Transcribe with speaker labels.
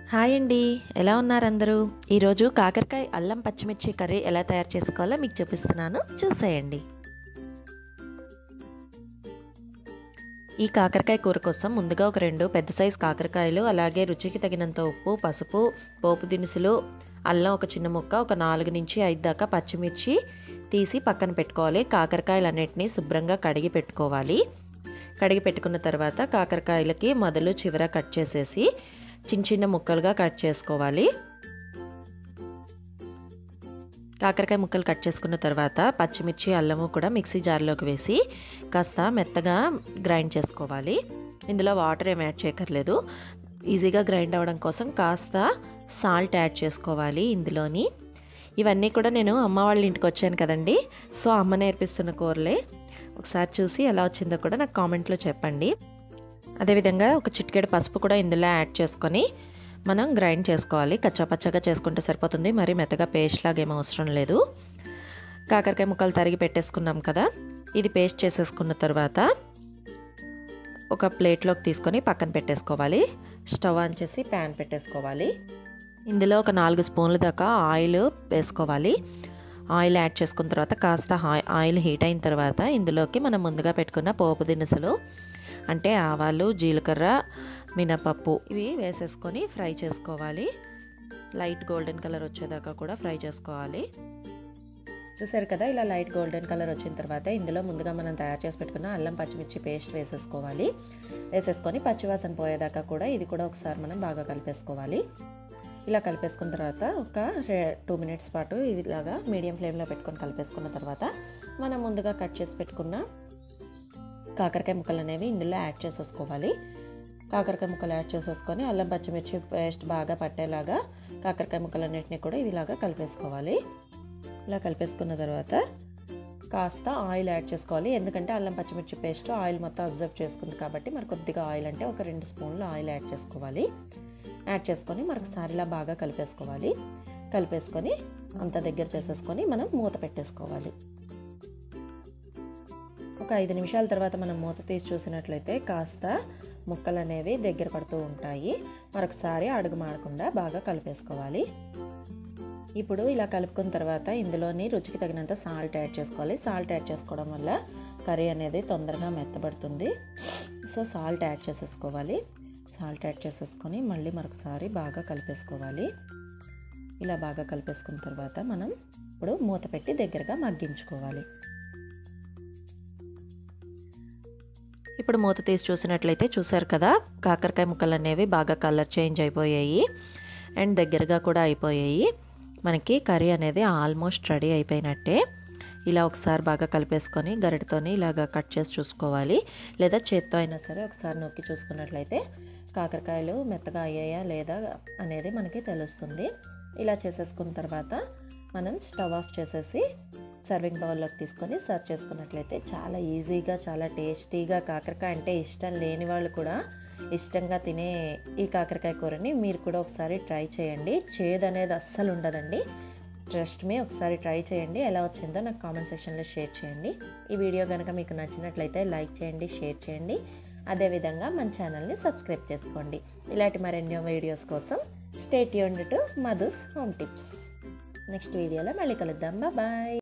Speaker 1: hi అండి ఎలా ఉన్నారు అందరూ ఈరోజు కాకరకాయ అల్లం పచ్చిమిర్చి కర్రీ ఎలా తయారు చేసుకోవాలో మీకు చూపిస్తున్నాను చూసేయండి ఈ కాకరకాయ కూర కోసం ముందుగా ఒక రెండు పెద్ద సైజు కాకరకాయలు అలాగే రుచికి తగినంత ఉప్పు పసుపు పోపు దినుసులు అల్లం ఒక చిన్న ముక్క ఒక నాలుగు నుంచి ఐదు దాకా పచ్చిమిర్చి తీసి పక్కన పెట్టుకోవాలి కాకరకాయలు అన్నిటినీ శుభ్రంగా కడిగి పెట్టుకోవాలి కడిగి పెట్టుకున్న తర్వాత కాకరకాయలకి మొదలు చివర కట్ చేసేసి చిన్న చిన్న ముక్కలుగా కట్ చేసుకోవాలి కాకరకాయ ముక్కలు కట్ చేసుకున్న తర్వాత పచ్చిమిర్చి అల్లము కూడా మిక్సీ జార్లోకి వేసి కాస్త మెత్తగా గ్రైండ్ చేసుకోవాలి ఇందులో వాటర్ ఏమి యాడ్ చేయక్కర్లేదు ఈజీగా గ్రైండ్ అవ్వడం కోసం కాస్త సాల్ట్ యాడ్ చేసుకోవాలి ఇందులోని ఇవన్నీ కూడా నేను అమ్మ వాళ్ళ ఇంటికి వచ్చాను కదండి సో అమ్మ నేర్పిస్తున్న కూరలే ఒకసారి చూసి ఎలా వచ్చిందో కూడా నాకు కామెంట్లో చెప్పండి అదేవిధంగా ఒక చిటికెడు పసుపు కూడా ఇందులో యాడ్ చేసుకొని మనం గ్రైండ్ చేసుకోవాలి కచ్చాపచ్చగా చేసుకుంటే సరిపోతుంది మరి మెత్తగా పేస్ట్ లాగా ఏం అవసరం లేదు కాకరకాయ ముక్కలు తరిగి పెట్టేసుకున్నాం కదా ఇది పేస్ట్ చేసేసుకున్న తర్వాత ఒక ప్లేట్లోకి తీసుకొని పక్కన పెట్టేసుకోవాలి స్టవ్ ఆన్ చేసి ప్యాన్ పెట్టేసుకోవాలి ఇందులో ఒక నాలుగు స్పూన్ల దాకా ఆయిల్ వేసుకోవాలి ఆయిల్ యాడ్ చేసుకున్న తర్వాత కాస్త ఆయిల్ హీట్ అయిన తర్వాత ఇందులోకి మనం ముందుగా పెట్టుకున్న పోపు దినుసులు అంటే ఆవాలు జీలకర్ర మినపప్పు ఇవి వేసేసుకొని ఫ్రై చేసుకోవాలి లైట్ గోల్డెన్ కలర్ వచ్చేదాకా కూడా ఫ్రై చేసుకోవాలి చూసారు కదా ఇలా లైట్ గోల్డెన్ కలర్ వచ్చిన తర్వాత ఇందులో ముందుగా మనం తయారు చేసి పెట్టుకున్న అల్లం పచ్చిమిర్చి పేస్ట్ వేసేసుకోవాలి వేసేసుకొని పచ్చివాసన పోయేదాకా కూడా ఇది కూడా ఒకసారి మనం బాగా కలిపేసుకోవాలి ఇలా కలిపేసుకున్న తర్వాత ఒక టూ మినిట్స్ పాటు ఇలాగా మీడియం ఫ్లేమ్లో పెట్టుకొని కలిపేసుకున్న తర్వాత మనం ముందుగా కట్ చేసి పెట్టుకున్న కాకరకాయ ముక్కలు అనేవి ఇందులో యాడ్ చేసేసుకోవాలి కాకరకాయ ముక్కలు యాడ్ చేసేసుకొని అల్లం పచ్చిమిర్చి పేస్ట్ బాగా పట్టేలాగా కాకరకాయ ముక్కలన్నింటినీ కూడా ఇలాగా కలిపేసుకోవాలి ఇలా కలిపేసుకున్న తర్వాత కాస్త ఆయిల్ యాడ్ చేసుకోవాలి ఎందుకంటే అల్లం పచ్చిమిర్చి పేస్ట్ ఆయిల్ మొత్తం అబ్జర్వ్ చేసుకుంది కాబట్టి మరి కొద్దిగా ఆయిల్ అంటే ఒక రెండు స్పూన్లు ఆయిల్ యాడ్ చేసుకోవాలి యాడ్ చేసుకొని మరొకసారి ఇలా బాగా కలిపేసుకోవాలి కలిపేసుకొని అంత దగ్గర చేసేసుకొని మనం మూత పెట్టేసుకోవాలి ఒక ఐదు నిమిషాల తర్వాత మనం మూత తీసి చూసినట్లయితే కాస్త ముక్కలు అనేవి దగ్గర పడుతూ ఉంటాయి మరొకసారి అడుగు మాడకుండా బాగా కలిపేసుకోవాలి ఇప్పుడు ఇలా కలుపుకున్న తర్వాత ఇందులోని రుచికి తగినంత సాల్ట్ యాడ్ చేసుకోవాలి సాల్ట్ యాడ్ చేసుకోవడం వల్ల కర్రీ అనేది తొందరగా మెత్తబడుతుంది సో సాల్ట్ యాడ్ చేసేసుకోవాలి సాల్ట్ యాడ్ చేసేసుకొని మళ్ళీ మరొకసారి బాగా కలిపేసుకోవాలి ఇలా బాగా కలిపేసుకున్న తర్వాత మనం ఇప్పుడు మూత పెట్టి దగ్గరగా మగ్గించుకోవాలి ఇప్పుడు మూత తీసి చూసినట్లయితే చూసారు కదా కాకరకాయ ముక్కలు అనేవి బాగా కలర్ చేంజ్ అయిపోయాయి అండ్ దగ్గరగా కూడా అయిపోయాయి మనకి కర్రీ అనేది ఆల్మోస్ట్ రెడీ అయిపోయినట్టే ఇలా ఒకసారి బాగా కలిపేసుకొని గరిటతోని ఇలాగ కట్ చేసి చూసుకోవాలి లేదా చేత్తో అయినా సరే ఒకసారి నొక్కి చూసుకున్నట్లయితే కాకరకాయలు మెత్తగా అయ్యాయా లేదా అనేది మనకి తెలుస్తుంది ఇలా చేసేసుకున్న తర్వాత మనం స్టవ్ ఆఫ్ చేసేసి సర్వింగ్ బౌల్లోకి తీసుకొని సర్వ్ చేసుకున్నట్లయితే చాలా ఈజీగా చాలా టేస్టీగా కాకరకాయ అంటే ఇష్టం లేని వాళ్ళు కూడా ఇష్టంగా తినే ఈ కాకరకాయ కూరని మీరు కూడా ఒకసారి ట్రై చేయండి చేదు అనేది అస్సలు ఉండదండి ట్రస్ట్ మీ ఒకసారి ట్రై చేయండి ఎలా వచ్చిందో నాకు కామెంట్ సెక్షన్లో షేర్ చేయండి ఈ వీడియో కనుక మీకు నచ్చినట్లయితే లైక్ చేయండి షేర్ చేయండి అదేవిధంగా మన ఛానల్ని సబ్స్క్రైబ్ చేసుకోండి ఇలాంటి మరెన్నో వీడియోస్ కోసం స్టేట్ యూన్ to Madhu's home tips next వీడియోలో మళ్ళీ కలుద్దాం బాయ్